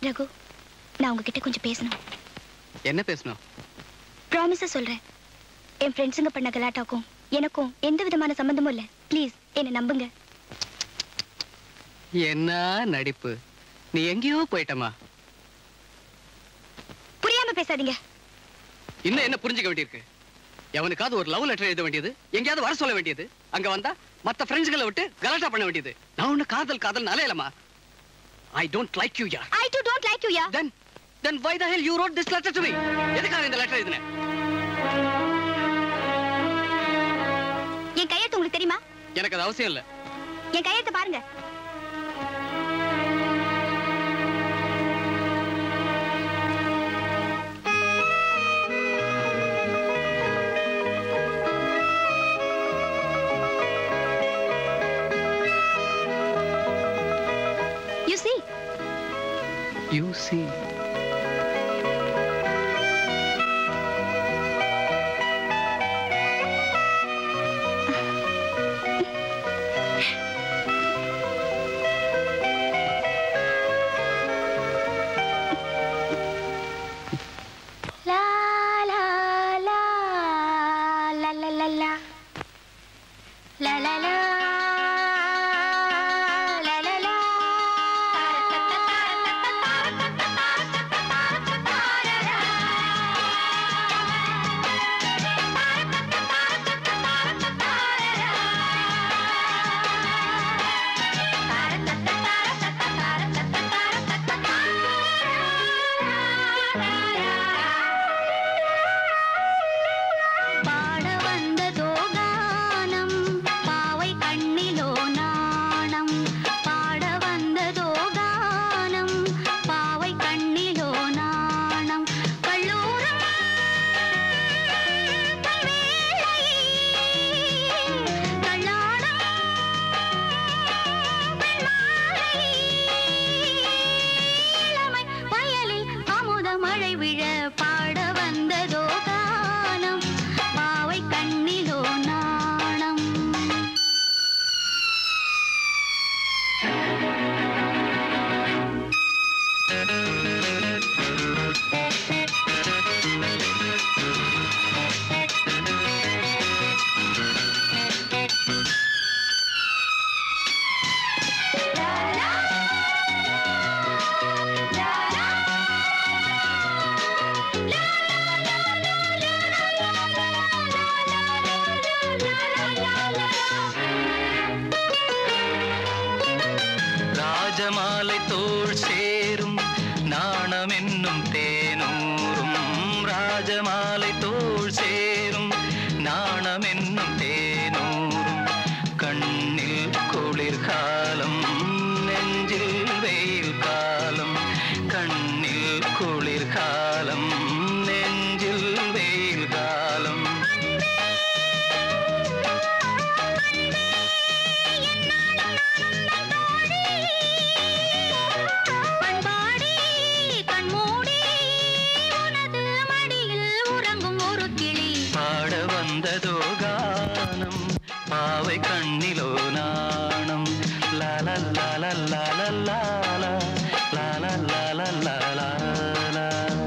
ரகு நான் உங்ககிட்ட கொஞ்சம் பேசணும் என்ன பேசணும் ப்ராமிஸா சொல்றேன் என் ஃப்ரெண்ட்ஸுங்க பண்ண கலாட்டாக்கும் எனக்கும் எந்த விதமான சம்மந்தமும் இல்லை ப்ளீஸ் என்னை நம்புங்க என்ன நடிப்பு நீ எங்கேயோ போயிட்டமா புரியாம பேசாதீங்க இன்னும் என்ன புரிஞ்சுக்க வேண்டியிருக்கு எவனுக்காவது ஒரு லவ் லெட்டர் எழுத வேண்டியது எங்கேயாவது வர சொல்ல வேண்டியது அங்க வந்தா மத்த ஃப்ரெண்ட்ஸ்களை விட்டு கலாட்டா பண்ண வேண்டியது நான் ஒண்ணு காதல் காதல் அலையலமா ஐ டோன்ட் லைக் யூ யார் I do don't like you yeah then then why the hell you wrote this letter to me எதுக்காக இந்த லெட்டர் எழுதினேன் என் கையெழுத்து உங்களுக்கு தெரியுமா எனக்கு அது அவசியம் இல்ல என் கையெழுத்து பாருங்க You see, you see la la la la la la la la la la la la la பாட வந்ததோ கானம் பாவை கண்ணிலோ நாணம் பாட வந்ததோ கானம் பாவை கண்ணிலோ நாணம் கல்லூரம் கல்வேளை கல்லாடம் பெண்மாலை இளமை வயலில் அமுத மழை விழ பாட வந்ததோ கானம் பாவை கண்ணிலோ நாணம் ராஜமாலை தோள் சேரும் நாணம் என்னும் தேனூரும் ராஜமாலை தோள் சேரும் நாணம் என்னும் தேனூரும் கண்ணில் குளிர்காலம் நெஞ்சில் வெயில் காலம் கண்ணில் குளிர்காலம் நெஞ்சில் வெயில் காலம் பண்பாடி கண்மூடி உனது மடியில் உறங்கும் ஒரு கிளி பாட வந்ததோ கானம் பாவை கண்ணிலோ நாணம் லால லால லால லால லால லால லால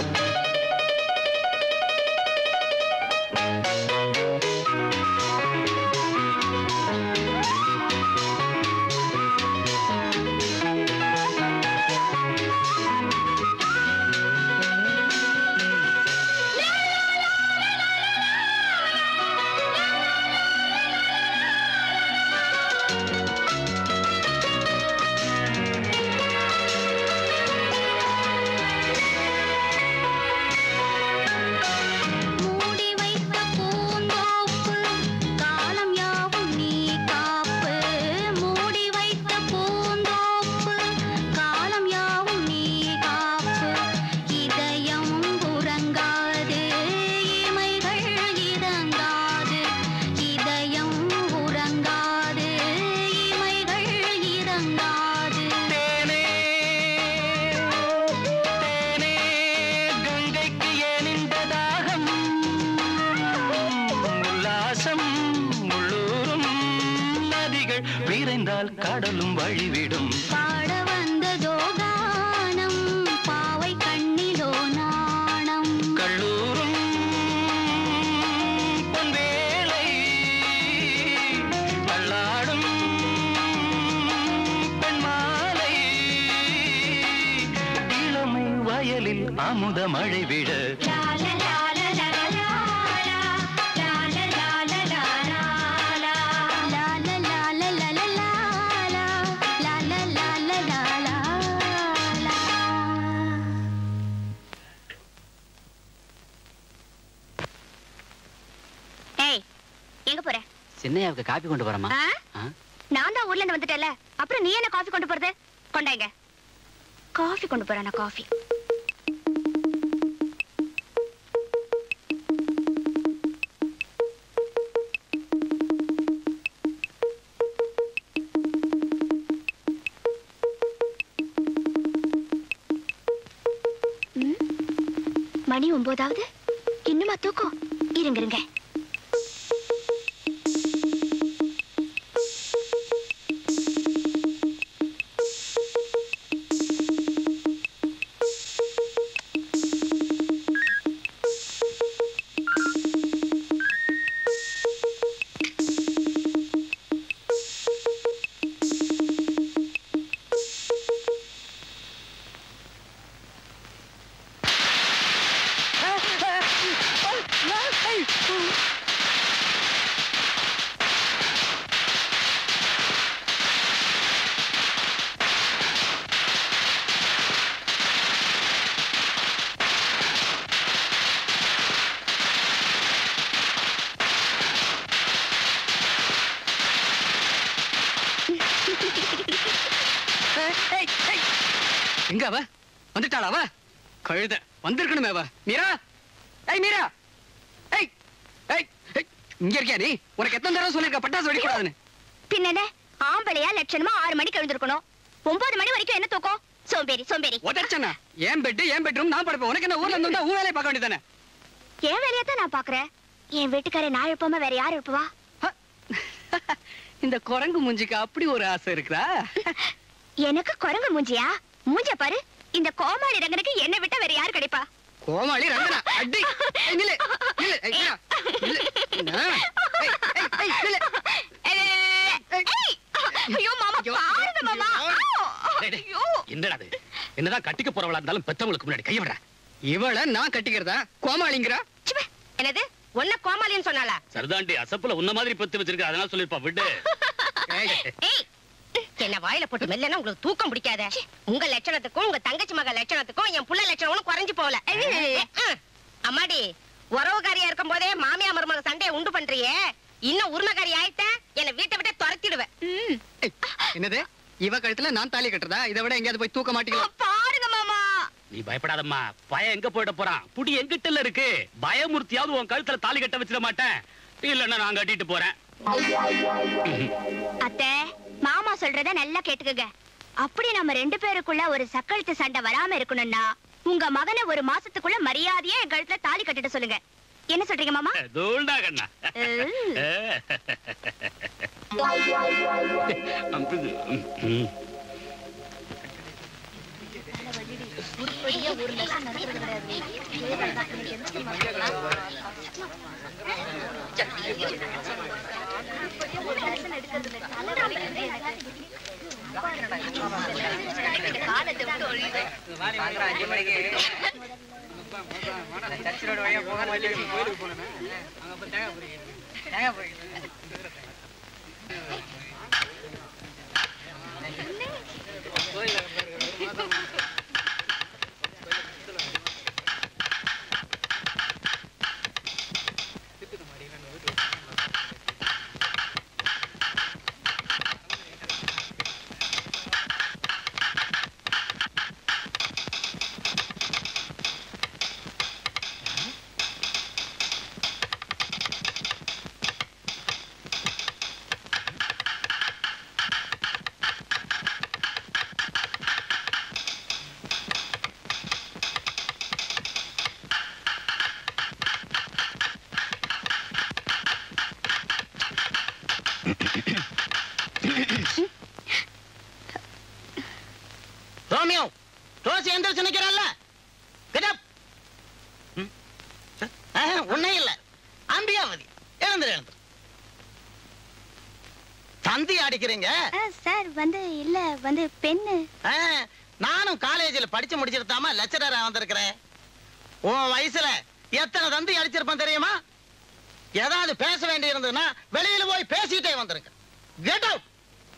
மூடி வைத்த பூந்தோப்பு காலம் யாவும் நீ காப்பு மூடி வைத்த பூந்தோப்பு காலம் யாவும் நீ காப்பு இதயம் உறங்காது இமைகள் இறங்காது இதயம் உறங்காது இமைகள் இறங்காது தேனே தேனே கங்கைக்கு ஏன் இந்த தாகம் உல்லாசம் உள்ளூரும் நதிகள் விரைந்தால் கடலும் வழிவிடும் பாட வந்ததோ கானம் பா அமுத மழை விழ ஏய் எங்க போற சின்னையாவுக்கு காப்பி கொண்டு வரமா ஆ? நான் தான் ஊர்ல இருந்து வந்துட்டேல அப்புறம் நீ என்ன காஃபி கொண்டு போறது கொண்டாங்க காஃபி கொண்டு போறேன் நான் காஃபி ம், மணி ஒன்பதாவது இன்னுமா தூக்கம் இருங்க இருங்க எங்க அவ வந்துட்டாளா அவ கழுத வந்திருக்கணுமே அவ மீரா ஏய் மீரா ஏய் ஏய் ஏய், இங்க இருக்கியா நீ உனக்கு எத்தனை தடவை சொல்லிருக்க பட்டாசு வெடிக்கூடாதுன்னு பின்னென்ன ஆம்பளையா லட்சணமா ஆறு மணிக்கு எழுந்திருக்கணும் ஒன்பது மணி வரைக்கும் என்ன தூக்கம் சோம்பேறி சோம்பேறி உதச்சனா ஏன் பெட் ஏன் பெட்ரூம் நான் படுப்பேன் உனக்கு என்ன ஊர்ல இருந்து வந்தா உன் வேலையை பார்க்க வேண்டியதானே என் வேலையை தான் நான் பாக்குறேன் என் வீட்டுக்காரரை நான் எழுப்பாம வேற யார் எழுப்புவா இந்த குரங்கு மூஞ்சிக்கு அப்படி ஒரு ஆசை இருக்குதா எனக்கு குரங்கு மூஞ்சியா மூஞ்ச பாரு இந்த கோமாளி ரங்கனுக்கு என்ன விட்டா வேற யார் கிடைப்பா கோமாளி ரங்கனா அடி ஏய், நில்லு நில்லு ஏய், மீரா, நில்லு. என்ன? ஏய், ஏய், ஏய், நில்லு. ஏய், ஐயோ மாமா ஐயோ, பாருங்க மாமா டேய், டேய். ஐயோ என்னடா இது என்னதான் கட்டிக்க போறவளா இருந்தாலும் பெத்தவங்களுக்கு முன்னாடி கைய விடுற இவள நான் கட்டிக்கிறதா கோமாளிங்கிறா ச்சே, என்னது ஒன்ன கோமாளின்னு சொன்னாலா சரிதாண்டி அசப்புல உன்ன மாதிரி பெத்து வச்சிருக்க அதனால சொல்லிருப்பா விடு ஏய், ஏய் என்ன வாயில போட்டு மெல்லனா உங்களுக்கு தூக்கம் பிடிக்காத உங்க லட்சணத்துக்கும் உங்க தங்கச்சி மக லட்சணத்துக்கும் என் புள்ள லட்சணம் ஒண்ணும் குறைஞ்சு போகல அஹ். அம்மாடி உறவுக்காரியா இருக்கும் போதே மாமியா மருமக சண்டையை உண்டு பண்றியே இன்னும் உருமகாரி ஆயிட்ட என்ன வீட்டை விட்டு துரத்திடுவேன் ம், ஏய், என்னது இவ கழுத்துல நான் தாலி கட்டுறதா இதை விட எங்கேயாவது போய் தூக்க மாட்டீங்களா பாருங்க மாமா நீ பயப்படாதம்மா பயம் எங்க போயிட போறான் புடி எங்கிட்ட இருக்கு பயமுறுத்தியாவது உன் கழுத்துல தாலி கட்ட வச்சிட மாட்டேன் இல்லன்னா நான் கட்டிட்டு போறேன் அத்தை மாமா சொல்றத நல்லா கேட்டுக்கங்க அப்படி நம்ம ரெண்டு பேருக்குள்ள ஒரு சக்கழுத்து சண்டை வராம இருக்கணும்னா உங்க மகனை ஒரு மாசத்துக்குள்ள மரியாதையா என் கழுத்துல தாலி கட்டிட சொல்லுங்க என்ன சொல்றீங்க மாமா தூள்டா கண்ணா ம். ம். ரோமியோ ரோசி எந்திரிச்சு நிக்கிறல்ல கெட்டப் ஒன்னே இல்ல அம்பிகாவதி எழுந்துரு எழுந்துரு தந்தி அடிக்கிறீங்க சார் வந்து இல்ல வந்து பெண்ணு ஆ, நானும் காலேஜில் படிச்சு முடிச்சிருத்தாம லெக்சரரா வந்திருக்கிறேன் உன் வயசுல எத்தனை தந்தி அடிச்சிருப்பான் தெரியுமா ஏதாவது பேச வேண்டி இருந்ததுன்னா வெளியில போய் பேசிட்டே வந்திருக்க கெட் அவுட்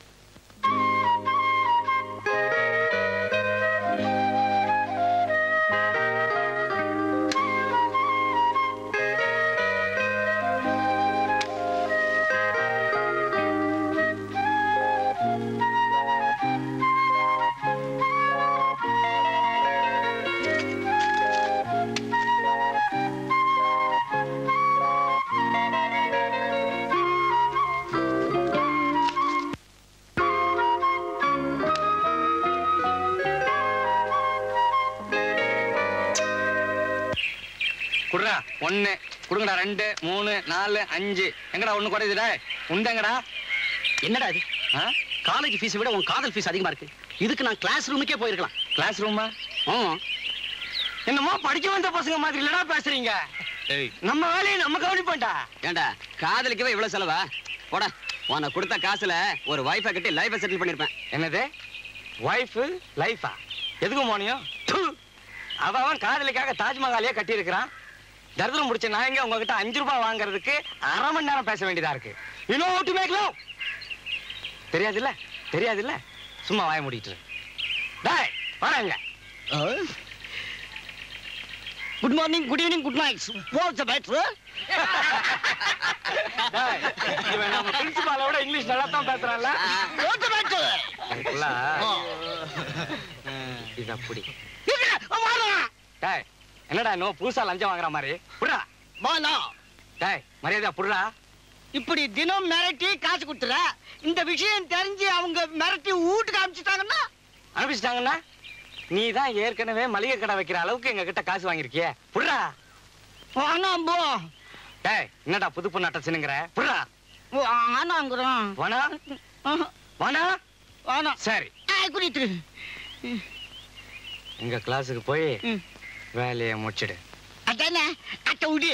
குடுறா ஒண்ணு குடுங்கடா ரெண்டு மூணு நாலு அஞ்சு எங்கடா ஒண்ணு குறையுதுடா உண்டங்கடா என்னடா இது காலேஜ் ஃபீஸ் விட உன் காதல் ஃபீஸ் அதிகமா இருக்கு இதுக்கு நான் கிளாஸ் ரூமுக்கே போயிருக்கலாம் கிளாஸ் ரூமா என்னமோ படிக்க வந்த பசங்க மாதிரி இல்லடா பேசுறீங்க நம்ம வேலையை நம்ம கவனிப்போம்டா ஏண்டா காதலிக்கவே இவ்வளவு செலவா போடா உனக்கு கொடுத்த காசுல ஒரு வைஃபை கட்டி லைஃபை செட்டில் பண்ணிருப்பேன் என்னது ஒய்ஃபு லைஃபா எதுக்கு மோனியம் அவன் அவன் காதலிக்காக தாஜ்மஹாலையே கட்டியிருக்கிறான் தரித்திரம் முடிச்ச நான் எங்க உங்ககிட்ட அஞ்சு ரூபாய் வாங்குறதுக்கு அரை மணி நேரம் பேச வேண்டியதா இருக்கு இன்னும் டு மேக் லவ் தெரியாதுல்ல தெரியாதுல்ல சும்மா வாய மூடிட்டு இரு. டேய் வரேங்க good morning good evening good night what's matter டேய், இவன் நம்ம பிரின்சிபாலோட இங்கிலீஷ் நல்லா தான் பேசுறான்ல வாட்ஸ் மேட்டர் அதுக்குள்ள, இது அப்படி டேய் என்னடா இன்னும் புதுசா லஞ்சம் வாங்குற மாதிரி புடுறா பானா டேய் மரியாதையா புடுறா இப்படி தினம் மிரட்டி காசு கொடுத்துற இந்த விஷயம் தெரிஞ்சு அவங்க மிரட்டி வீட்டுக்கு அனுப்பிச்சிட்டாங்கன்னா அனுப்பிச்சிட்டாங்கன்னா நீ தான் ஏற்கனவே மளிகை கடை வைக்கிற அளவுக்கு எங்க கிட்ட காசு வாங்கியிருக்கியே புடுறா வானாம்போ டேய் என்னடா புது பொண்ணு அட்டச்சுனுங்கிற புடுறா வானாங்கிறோம் வானா வானா வானா சரி குறித்து எங்க கிளாஸுக்கு போய் ம். வேலையை முடிச்சிடு அதானே அட்ட உடிய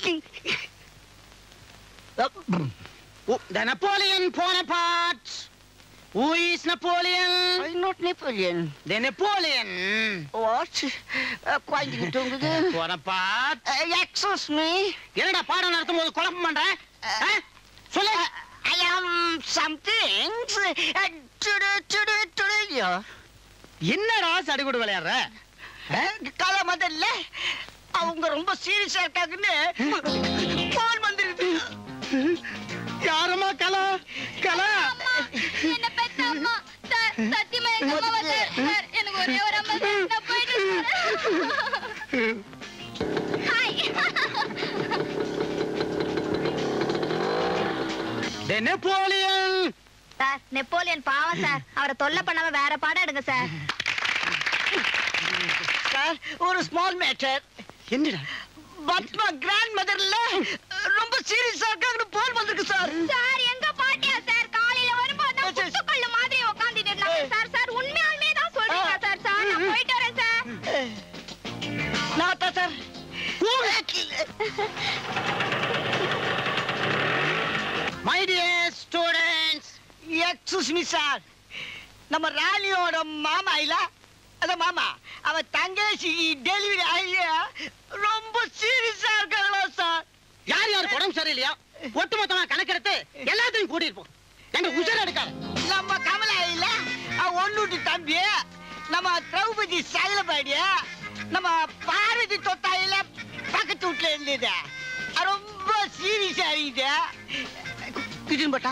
The Napoleon Bonaparte. Who is Napoleon? I'm not Napoleon. The Napoleon. What? குழந்தைங்க தூங்குது Bonaparte. excuse me. என்னடா பாடம் நடத்தும் போது குழப்பம் பண்ற ஆ? சொல்லு I am something. சுடு சுடு சுடு என்னடா சடுகுடு விளையாடுற கலை முதல்ல அவங்க ரொம்ப சீரியஸா இருக்காங்கன்னு போன் வந்துருது யாரம்மா கலா கலா என்ன பெத்த அம்மா சார் சத்தியமா எங்க அம்மாவா சார் சார் எனக்கு ஒரே ஒரு அம்மா சார் நான் போயிட்டு ஹாய் நெப்போலியன் சார் நெப்போலியன் பாவம் சார் அவரை தொல்லை பண்ணாம வேற பாடம் எடுங்க சார் சார் ஒரு ஸ்மால் மேட்டர் என்னடா பத்மா கிராண்ட் மதர்ல ரொம்ப சீரியஸா இருக்காங்கன்னு போன் வந்திருக்கு சார் சார் எங்க பாட்டியா சார் காலையில வரும்போது தான் குத்துக்கல்லு மாதிரி உட்கார்ந்துட்டு இருந்தாங்க சார் சார் உண்மையாலுமே தான் சொல்றீங்க சார் சார் நான் போயிட்டு வரேன் சார் நாட்டா sir my dear students excuse me sir நம்ம ராணியோட மாமா இல்ல அத மாமா அவ தங்கச்சி டெலிவரி ஆகலையா ரொம்ப சீரியஸா இருக்காங்களா சார் யார் யார் உடம்பு சரியில்லையா ஒட்டுமொத்தமா கணக்கெடுத்து எல்லாத்தையும் கூட்டிட்டு போ எங்க உசர் எடுக்காத நம்ம கமலா இல்ல அவ ஒண்ணுட்டு தம்பி நம்ம திரௌபதி சைலபாடிய நம்ம பார்வதி தொத்தாயில பக்கத்து வீட்டுல இருந்தது அது ரொம்ப சீரியஸா இருக்குது கிட்டன் பட்டா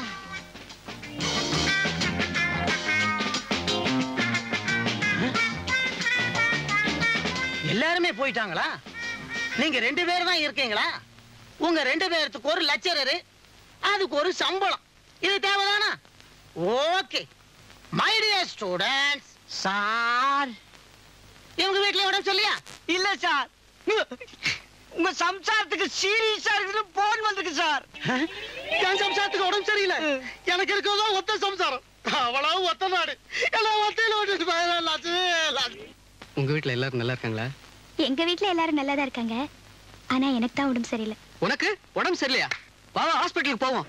எல்லாருமே போயிட்டாங்களா நீங்க ரெண்டு பேர் தான் இருக்கீங்களா உங்க ரெண்டு பேர்த்துக்கு ஒரு லெக்சரரு அதுக்கு ஒரு சம்பளம் இது தேவைதானா okay my dear students sir இவங்க வீட்ல உடம்பு சொல்லியா இல்ல சார் உங்க சம்சாரத்துக்கு சீரியஸா இருக்குன்னு போன் வந்திருக்கு சார் என் சம்சாரத்துக்கு உடம்பு சரியில்லை எனக்கு இருக்கிறதோ ஒத்த சம்சாரம் அவ்வளவு ஒத்த நாடு எல்லாம் ஒத்தையில ஓட்டிட்டு போயிடலாம் உங்க வீட்ல எல்லாரும் நல்லா இருக்காங்களா எங்க வீட்ல எல்லாரும் நல்லா தான் இருக்காங்க ஆனா எனக்கு தான் உடம்பு சரியில்லை உனக்கு உடம்பு சரியில்லையா வா வா ஹாஸ்பிட்டலுக்கு போவோம்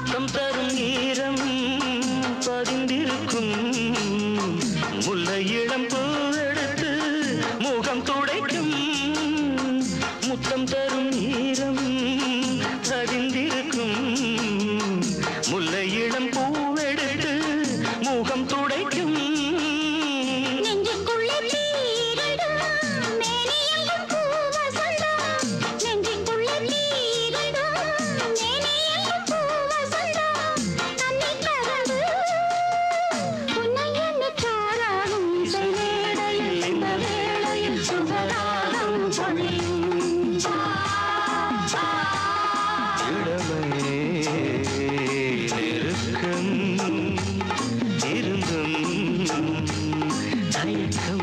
முத்தம் தரும் ஈரம் பதிந்திருக்கும் முல்லை இளம் பூவெடுத்து முகம் துடைக்கும் முத்தம் தரும் ஈரம் பதிந்திருக்கும் முல்லை இளம் பூவெடுத்து முகம் துடைக்கும் நெஞ்சுக்குள்ளே தீரடும் மேனியெங்கும் பூவசந்தம். நெஞ்சுக்குள்ளே தீரடும் மேனியெங்கும் பூவசந்தம். கண்ணில் கதவு உன்னை எண்ணிச் சாராகும் செய்வேளையில் இந்த வேளையில் சுகராகம் பொழியும். இளமையே நெருக்கம் இருந்தும் தயக்கம்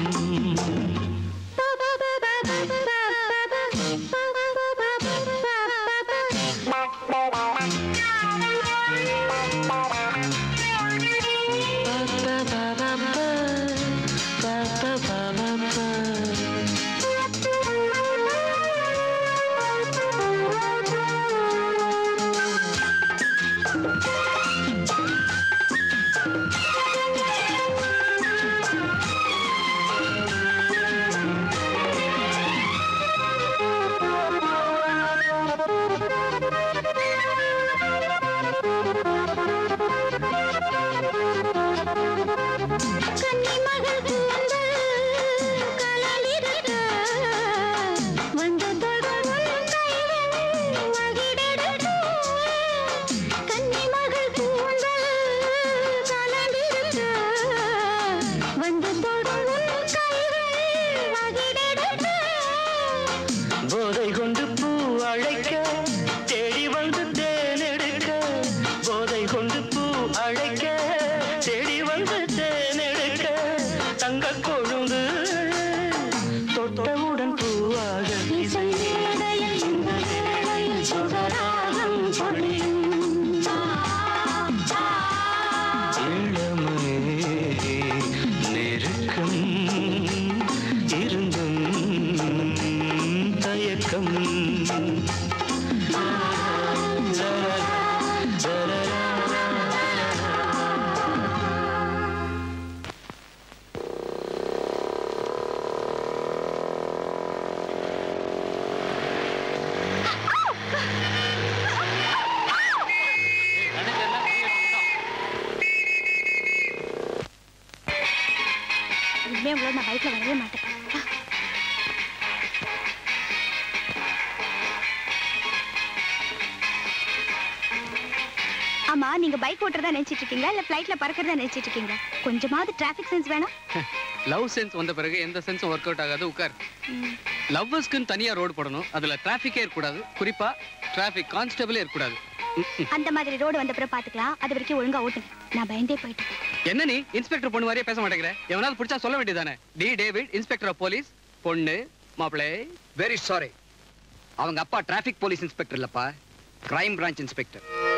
கன்னிமகள் கூந்தல் கலலிருக்க, வந்து தொடும் கைகள் மகிழெடுக்க. கன்னிமகள் கூந்தல் கலலிருக்க, வந்து தொடும் கைகள் மகிழெடுக்க. போதை கொண்டு பூ அழைக்க தேடி வந்து தேனெடுக்க போதை கொண்டு பூ அழைக்க தேடி வந்து தேனெடுக்க தங்க கொழுந்து தொட்டவுடன் பூவாக இசை மேடையில் இந்த வேளையில் சுகராகம் பொழியும். இளமை நெருக்கம் இருந்தும் தயக்கம் இனிமே உங்களோட நான் பைக்ல வரவே மாட்டேன் வா. ஆமா நீங்க பைக் ஓட்டுறதா நினைச்சிட்டு இருக்கீங்களா இல்ல பிளைட்ல பறக்கிறதா நினைச்சிட்டு இருக்கீங்களா கொஞ்சமாவது டிராபிக் சென்ஸ் வேணாம் லவ் சென்ஸ் வந்த பிறகு எந்த சென்ஸும் ஒர்க் அவுட் ஆகாது உட்கார் லவ்வர்ஸ்க்குன்னு தனியா ரோடு போடணும் அதுல டிராஃபிக்கே இருக்கக்கூடாது குறிப்பா டிராஃபிக் கான்ஸ்டபிளே இருக்கக்கூடாது ம், ம். அந்த மாதிரி ரோடு வந்த பிறகு பாத்துக்கலாம் அது வரைக்கும் ஒழுங்கா ஓட்டுங்க நான் பயந்தே போயிட்டேன் என்ன நீ இன்ஸ்பெக்டர் பொண்ணு மாதிரியே பேச மாட்டேங்கிற எவனாவது பிடிச்சா சொல்ல வேண்டியதானே D David inspector of police பொண்ணு மாப்பிளை வெரி சாரி அவங்க அப்பா டிராஃபிக் போலீஸ் இன்ஸ்பெக்டர் இல்லப்பா கிரைம் பிரான்ச் இன்ஸ்பெக்டர்